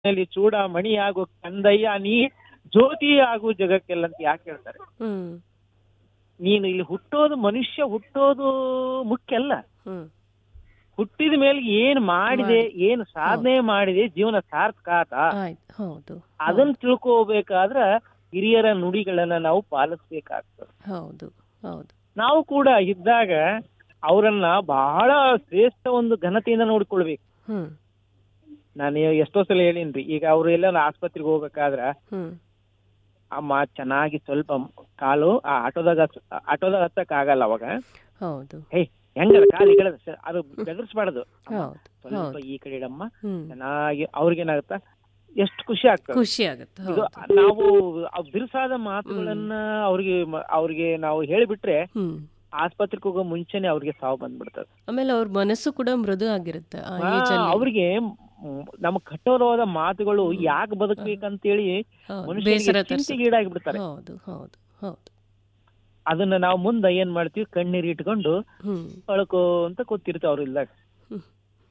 ನಲ್ಲಿ ಚೂಡಾಮಣಿ ಆಗು ಕಂದಯ್ಯ ನೀ ಜ್ಯೋತಿ ಆಗು ಜಗಕ್ಕೆಲ್ಲ ಅಂತ ಯಾಕೆ ಹೇಳ್ತಾರೆ ಹ್ಮ್ ನೀನು ಇಲ್ಲಿ ಹುಟ್ಟೋದು ಮನುಷ್ಯ ಹುಟ್ಟೋದು ಮುಖ್ಯ ಅಲ್ಲ ಹ್ಮ್ ಹುಟ್ಟಿದ ಮೇಲೆ ಏನ್ ಮಾಡಿದೆ ಏನ್ ಸಾಧನೆ ಮಾಡಿದೆ ಜೀವನ ಸಾರ್ಥಕಾತ ಆಯ್ತು ಹೌದು ಅದನ್ನ ತಿಳ್ಕೋಬೇಕಾದ್ರ ಹಿರಿಯರ ನುಡಿಗಳನ್ನ ನಾವು ಪಾಲಿಸ್ಬೇಕಾಗ್ತದೆ ಹೌದು ಹೌದು ನಾವು ಕೂಡ ಇದ್ದಾಗ ಅವರನ್ನ ಬಹಳ ಶ್ರೇಷ್ಠ ಒಂದು ಘನತೆಯಿಂದ ನೋಡ್ಕೊಳ್ಬೇಕು ಹ್ಮ್ ನಾನು ಎಷ್ಟೋ ಸಲ ಹೇಳಿನ್ರಿ ಈಗ ಅವ್ರು ಎಲ್ಲ ಆಸ್ಪತ್ರೆಗೆ ಹೋಗ್ಬೇಕಾದ್ರ ಹ್ಮ್ ಅಮ್ಮ ಚೆನ್ನಾಗಿ ಸ್ವಲ್ಪ ಕಾಲು ಆ ಆಟೋದಾಗ ಆಟೋದಾಗ ಹತ್ತಕ್ ಆಗಲ್ಲ ಅವಾಗ ಹೌದು ಹೇ ಹೆಂಗದ ಕಾಲು ಈ ಕಡೆ ಸ- ಅದು ಬೆದರ್ಸ್ಬಾರ್ದು ಅಮ್ಮ, ಹೌದು ಸ್ವಲ್ಪ ಹೌದು ಈ ಕಡೆ ಇಡಮ್ಮ ಹ್ಮ್ ಚೆನ್ನಾಗಿ ಅವ್ರಿಗೇನಾಗತ್ತ ಎಷ್ಟು ಖುಷಿ ಆಗ್ತದೆ ಖುಷಿ ಆಗುತ್ತೆ ಇದು ಹೌದು ನಾವು ಆ ಬಿರುಸಾದ ಮಾತುಗಳನ್ನ ಅವ್ರಿಗೆ ಮ- ಅವ್ರಿಗೆ ನಾವು ಹೇಳಿಬಿಟ್ರೆ ಹ್ಮ್ ಆಸ್ಪತ್ರೆಗೆ ಹೋಗೋ ಮುಂಚೆನೆ ಅವ್ರಿಗೆ ಸಾವು ಬಂದ್ಬಿಡ್ತದೆ ಆಮೇಲೆ ಅವ್ರ ಮನಸ್ಸು ಕೂಡ ಮೃದು ಆಗಿರುತ್ತೆ ಆ ಆ, ಏಜ್ ಅಲ್ಲಿ ಅವ್ರಿಗೆ ಮ್, ನಮ್ಮ ಕಠೋರವಾದ ಮಾತುಗಳು ಯಾಕೆ ಬದುಕ್ಬೇಕಂತೇಳಿ ಹೌದು, ಮನುಷ್ಯನಿಗೆ ಬೇಸರ ತರಿಸುತ್ತೆ ಚಿಂತೆಗೀಡಾಗ್ಬಿಡ್ತಾರೆ ಹೌದು ಹೌದು ಹೌದು ಅದನ್ನ ನಾವು ಮುಂದೆ ಏನ್ ಮಾಡ್ತೀವಿ ಕಣ್ಣೀರ್ ಇಟ್ಕೊಂಡು ಹ್ಮ್ ಅಳ್ಕೋ ಅಂತ ಕೂತಿರ್ತೀವಿ ಅವ್ರು ಇಲ್ದಾಗ ಹ್ಮ್.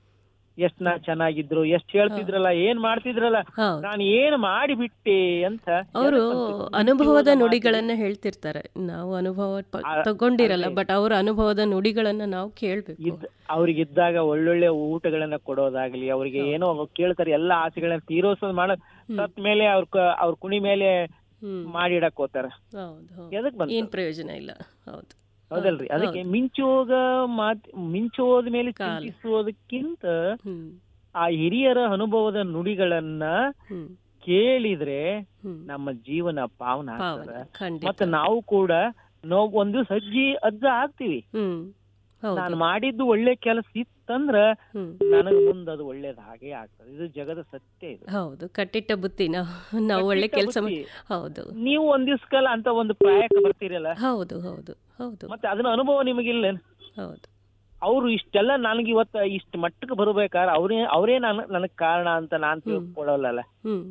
ಎಷ್ಟ್ ನಾ ಚೆನ್ನಾಗಿದ್ರು ಎಷ್ಟ್ ಹೇಳ್ತಿದ್ರಲ್ಲ ಏನ್ ಮಾಡ್ತಿದ್ರಲ್ಲ ಹೌದು ನಾನು ಏನ್ ಮಾಡಿಬಿಟ್ಟೆ ಅಂತ ಅವರು ಜನಕ್ಕಂತೂ ಅನುಭವದ ನಿತ್ಯವಾದ ನುಡಿಗಳನ್ನ ಹೇಳ್ತಿರ್ತಾರೆ ನಾವು ಅನುಭವ ಪ- ಆ, ತಗೊಂಡಿರಲ್ಲ ಅದೇ. ಬಟ್ ಅವ್ರ ಅನುಭವದ ನುಡಿಗಳನ್ನ ನಾವು ಕೇಳ್ಬೇಕು ಇದ್ ಅವ್ರಿಗಿದ್ದಾಗ ಒಳ್ಳೊಳ್ಳೆ ಊಟಗಳನ್ನ ಕೊಡೋದಾಗ್ಲಿ ಅವ್ರಿಗೆ ಏನೋ ಕೇಳ್ತಾರೆ ಎಲ್ಲಾ ಆಸೆಗಳನ್ನ ತೀರೋಸೋದ್ ಮಾಡ ಸತ್ ಮೇಲೆ ಅವ್ರ ಕ- ಅವ್ರ ಕುಣಿ ಮೇಲೆ ಹ್ಮ್ ಮಾಡಿಡಕ್ ಹೋಗ್ತಾರ ಹೌದು ಹೌದು ಎದಕ್ ಬಂತ ಏನ್ ಪ್ರಯೋಜನ ಇಲ್ಲ ಹೌದು ಹೌದಲ್ರಿ ಅದಕ್ಕೆ ಮಿಂಚೋಗ ಮಾತ್ ಮಿಂಚೋದ ಮೇಲೆ ಕಾಲ. ಚಿಂತಿಸುವುದಕ್ಕಿಂತ ಹ್ಮ್ ಆ ಹಿರಿಯರ ಅನುಭವದ ನುಡಿಗಳನ್ನ ಹ್ಮ್ ಕೇಳಿದ್ರೆ ಹ್ಮ್ ನಮ್ಮ ಜೀವನ ಪಾವನ ಆಗ್ತದ ಪಾವನ ಖಂಡಿತ ಮತ್ತೆ ನಾವು ಕೂಡ ನಾವು ಒಂದ್ ದಿವ್ಸ ಅಜ್ಜಿ ಅಜ್ಜ ಆಗ್ತೀವಿ ಹ್ಮ್ ಹೌದು ನಾನು ಮಾಡಿದ್ದು ಒಳ್ಳೆ ಕೆಲಸ ಇತ್ತಂದ್ರ ಹ್ಮ್ ನನಗ ಮುಂದ ಅದು ಒಳ್ಳೇದ್ ಹಾಗೆ ಆಗ್ತದೆ ಇದು ಜಗದ ಸತ್ಯ ಇದು ಹೌದು ಕಟ್ಟಿಟ್ಟ ಬುತ್ತಿ ನಾವು ನಾವು ಒಳ್ಳೆ ಕಟ್ಟಿಟ್ಟ ಕೆಲಸ ಬುತ್ತಿ. ಹೌದು ನೀವು ಒಂದ್ ದಿವ್ಸ ಕಾಲ ಅಂತ ಒಂದು ಪ್ರಾಯಕ್ಕೆ ಬರ್ತೀರಲ್ಲ ಹೌದು ಹೌದು ಹೌದು ಮತ್ತೆ ಅದನ್ನ ಅನುಭವ ನಿಮಗಿಲ್ಲ ಹೌದು ಅವ್ರು ಇಷ್ಟೆಲ್ಲ ನನಗೆ ಇವತ್ತ ಇಷ್ಟ ಮಟ್ಟಕ್ಕೆ ಬರ್ಬೇಕಾದ್ರೆ ಅವರೇ ಅವರೇ ನನ್ ನನಗ್ ಕಾರಣ ಅಂತ ನಾನ್ ತಿಳ್ಕೊಳ್ಳಲ್ಲ ಹ್ಮ್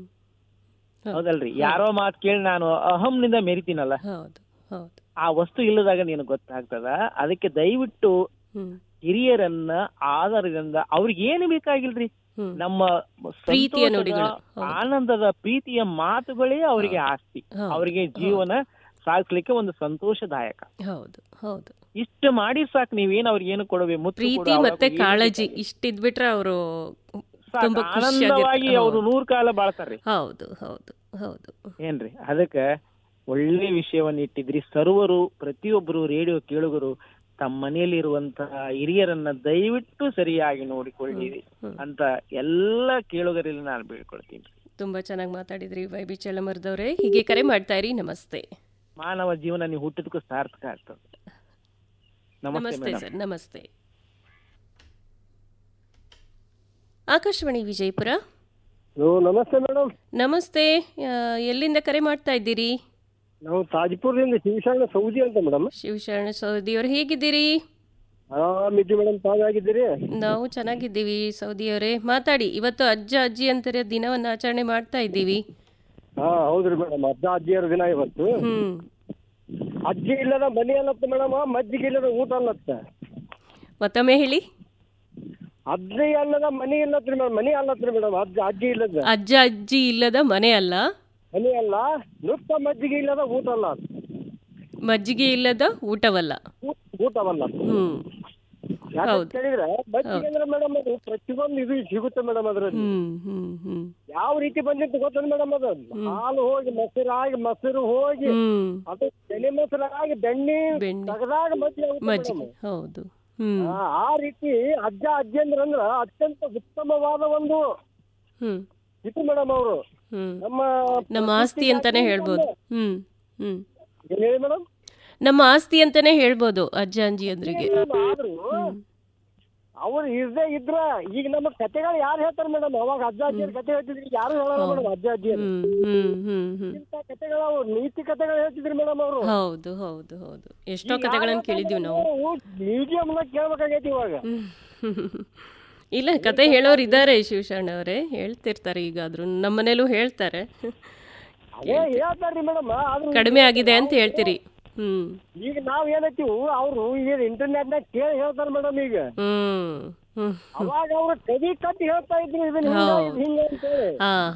ಹೌದು. ಹೌದಲ್ರಿ ಯಾರೋ ಮಾತ್ ಕೇಳಿ ನಾನು ಅಹಂನಿಂದ ಮೆರಿತೀನಲ್ಲ ಹೌದು ಹೌದು ಆ ವಸ್ತು ಇಲ್ಲದಾಗ ನಿನಗೆ ಗೊತ್ತಾಗ್ತದ ಅದಕ್ಕೆ ದಯವಿಟ್ಟು ಹ್ಮ್ ಹಿರಿಯರನ್ನ ಆಧಾರದಿಂದ ಅವ್ರಿಗೆ ಏನು ಬೇಕಾಗಿಲ್ರಿ ಹ್ಮ್ ನಮ್ಮ ಪ್ರೀತಿಯ ಸಂತೋಷದ, ನುಡಿಗಳು. ಹೌದು. ಆನಂದದ ಪ್ರೀತಿಯ ಮಾತುಗಳೇ ಅವರಿಗೆ ಆಸ್ತಿ ಹೌದು. ಅವರಿಗೆ ಜೀವನ ಸಾಗಿಸ್ಲಿಕ್ಕೆ ಒಂದು ಸಂತೋಷದಾಯಕ ಹೌದು ಹೌದು ಇಷ್ಟು ಮಾಡಿ ಸಾಕು ನೀವೇನ್ ಅವ್ರಿಗೆ ಏನು ಕೊಡಬೇಕು ಮುತ್ತು ಪ್ರೀತಿ ಕೊಡು, ಮತ್ತೆ ಅವ್ರಿಗೆ ಏನು ಕಾಳಜಿ ಬೇಕಾಗಿಲ್ಲ. ಇಷ್ಟಿದ್ಬಿಟ್ರೆ ಅವರು ಸಾಕು, ತುಂಬಾ ಆನಂದವಾಗಿ ಖುಷಿಯಾಗಿ ಅವರು ನೂರ್ ಕಾಲ ಬಾಳ್ತಾರ್ರಿ ಹೌದು ಹೌದು ಹೌದು ಏನ್ರಿ ಅದಕ್ಕ ಒಳ್ಳೆ ವಿಷಯವನ್ನ ಇಟ್ಟಿದ್ರಿ ಸರ್ವರು ಪ್ರತಿಯೊಬ್ಬರು ರೇಡಿಯೋ ಕೇಳುಗರು ತಮ್ಮ ಮನೆಯಲ್ಲಿರುವಂತಹ ಹಿರಿಯರನ್ನ ದಯವಿಟ್ಟು ಸರಿಯಾಗಿ ನೋಡಿಕೊಳ್ಳಿರಿ ಹ್ಮ್. ಅಂತ ಎಲ್ಲ ಕೇಳುಗರಲ್ಲಿ ನಾನು ಬೀಳ್ಕೊಳ್ತೀನಿ ತುಂಬಾ ಚೆನ್ನಾಗಿ ಮಾತಾಡಿದ್ರಿ ವೈ ಬಿ ಚಳಮರ್ದವ್ರೆ ಹೀಗೆ ಕರೆ ಮಾಡ್ತಾ ಇರಿ ನಮಸ್ತೆ ಮಾನವ ಜೀವನ ನೀವು ಹುಟ್ಟಿದಕ್ಕೂ ಸಾರ್ಥಕ ಆಗ್ತದೆ ನಮಸ್ತೆ ನಮಸ್ತೆ ಮೇಡಮ್ ಸರ್ ನಮಸ್ತೆ ಆಕಾಶವಾಣಿ ವಿಜಯಪುರ ಹಲೋ ನಮಸ್ತೆ ಮೇಡಮ್ ನಮಸ್ತೆ ಆ, ಎಲ್ಲಿಂದ ಕರೆ ಮಾಡ್ತಾ ಇದ್ದೀರಿ ನಾವು ತಾಜ್ಪುರದಿಂದ ಶಿವಶರಣ ಸೌದಿ ಅಂತ ಮೇಡಮ್ ಶಿವಶರಣ ಸೌದಿಯವರು ಹೇಗಿದ್ದೀರಿ ಆರಾಮಿದ್ವಿ ಮೇಡಮ್ ತಾವಾಗಿದ್ದೀರಿ ನಾವು ಚೆನ್ನಾಗಿದ್ದೀವಿ ಸೌದಿಯವರೇ ಮಾತಾಡಿ ಇವತ್ತು ಅಜ್ಜ ಅಜ್ಜಿ ಅಂತಾರೆ ದಿನವನ್ನು ಆಚರಣೆ ಮಾಡ್ತಾ ಇದ್ದೀವಿ ಹಾ ಹೌದ್ರಿ ಮೇಡಮ್ ಅಜ್ಜ ಅಜ್ಜಿಯರ ದಿನ ಇವತ್ತು ಹ್ಮ್ ಅಜ್ಜಿ ಇಲ್ಲದ ಮನಿ ಅನ್ನತ್ತ ಮೇಡಮ್ ಮಜ್ಜಿಗೆ ಇಲ್ಲದ ಊಟ ಅನ್ನತ್ತ ಮತ್ತೊಮ್ಮೆ ಹೇಳಿ ಅಜ್ಜಿ ಅಲ್ಲದ ಮನಿ ಇಲ್ಲತ್ರಿ ಮೇಡಮ್ ಮನಿ ಅಲ್ಲತ್ರಿ ಮೇಡಮ್ ಅಜ್ಜ ಅಜ್ಜಿ ಇಲ್ಲದ ಅಜ್ಜ ಅಜ್ಜಿ ಇಲ್ಲದ ಮನೆ ಅಲ್ಲ ಮನಿ ಅಲ್ಲ ನುತ್ತ ಮಜ್ಜಿಗೆ ಇಲ್ಲದ ಊಟ ಅಲ್ಲ ಮಜ್ಜಿಗೆ ಇಲ್ಲದ ಊಟವಲ್ಲ ಊ- ಊಟವಲ್ಲ ಹ್ಮ್ ಯಾಕಂತ ಹೌದು. ಹೇಳಿದ್ರೆ ಮಜ್ಜಿಗೆ ಅಂದ್ರೆ ಮೇಡಮ್ ಅದು ಪ್ರತಿಯೊಂದು ಇದು ಸಿಗುತ್ತೆ ಮೇಡಮ್ ಅದ್ರಲ್ಲಿ ಹ್ಮ್ ಹ್ಮ್ ಹ್ಮ್ ಯಾವ ರೀತಿ ಬಂದಿತ್ತು ಗೊತ್ತದ ಮೇಡಮ್ ಅದು ಹಾಲು ಹೋಗಿ ಮೊಸರಾಗಿ ಮೊಸರು ಹೋಗಿ ಹ್ಮ್ ಅದು ಬೆಣ್ಣೆ ಮೊಸರಾಗಿ ಬೆಣ್ಣೆ ಬೆಣ್ಣೆ ತೆಗೆದಾಗ ಮಜ್ಜಿಗೆ ಆಗುತ್ತೆ ಮಜ್ಜಿಗೆ madam. ಹೌದು ಹ್ಮ್ ಆ, ಆ ರೀತಿ ಅಜ್ಜ ಅಜ್ಜಿ ಅಂದ್ರ ಅತ್ಯಂತ ಉತ್ತಮವಾದ ಒಂದು ಹ್ಮ್ ಇದು ಮೇಡಮ್ ಅವರು ಹ್ಮ್ ನಮ್ಮ ನಮ್ಮ ಆಸ್ತಿ ಅಂತಾನೆ ಹೇಳ್ಬೋದು ಹ್ಮ್ ಹ್ಮ್ ಏನ್ ಹೇಳಿ ಮೇಡಮ್ ನಮ್ಮ ಆಸ್ತಿ ಅಂತಾನೆ ಹೇಳ್ಬೋದು ಅಜ್ಜ ಅಜ್ಜಿ ಅಂದ್ರಿಗೆ ಆದ್ರೂ ಅವ್ರು ಇರ್ದೇ ಇದ್ರ ಈಗ ನಮ್ಮ ಕತೆಗಳು ಯಾರು ಹೇಳ್ತಾರೆ ಮೇಡಮ್ ಅವಾಗ ಅಜ್ಜ ಅಜ್ಜಿಯರ್ ಕತೆ ಹೇಳ್ತಿದ್ರಿ ಯಾರು ಹೇಳಲ್ಲ ಮೇಡಮ್ ಅಜ್ಜ ಅಜ್ಜಿಯರು ಹ್ಮ್ ಹ್ಮ್ ಹ್ಮ್ ಹ್ಮ್ ಇಂಥ ಕತೆಗಳು ಅವ್ರು ನೀತಿ ಕತೆಗಳು ಹೇಳ್ತಿದ್ರಿ ಮೇಡಮ್ ಅವರು ಹೌದು ಹೌದು ಹೌದು ಎಷ್ಟೋ ಕಥೆಗಳನ್ನ ಕೇಳಿದೀವಿ ನಾವು ಮ್ಯೂಸಿಯಂ ಕೇಳ್ಬೇಕಾಗೈತಿ ಇವಾಗ ಹ್ಮ್. ಇಲ್ಲ ಕತೆ ಹೇಳೋರು ಇದ್ದಾರೆ ಶಿವಶರಣ ಅವರೇ ಹೇಳ್ತಿರ್ತಾರೆ ಈಗಾದ್ರೂ ನಮ್ಮನೇಲೂ ಹೇಳ್ತಾರೆ ಅದೇ ಹೇಳ್ತಾರ್ರಿ ಮೇಡಮ್ ಆದ್ರೂ ಕಡಿಮೆ ಆಗಿದೆ ಅಂತ ಹೇಳ್ತೀರಿ ಹ್ಮ್ ಈಗ ನಾವ್ ಏನೈತಿವು ಅವ್ರು ಈಗ ಇಂಟರ್ನೆಟ್ ನಾಗ ಕೇಳಿ ಹೇಳ್ತಾರ ಮೇಡಮ್ ಈಗ ಹ್ಮ್ ಹ್ಮ್ ಅವಾಗ ಅವ್ರು ಕದಿ ಕಟ್ಟಿ ಹೇಳ್ತಾ ಇದ್ರು ಇದನ್ನ ಹಿಂಗ ಹೌದು. ಇದ್ ಹಿಂಗ ಅಂತ ಹೇಳಿ ಹಾ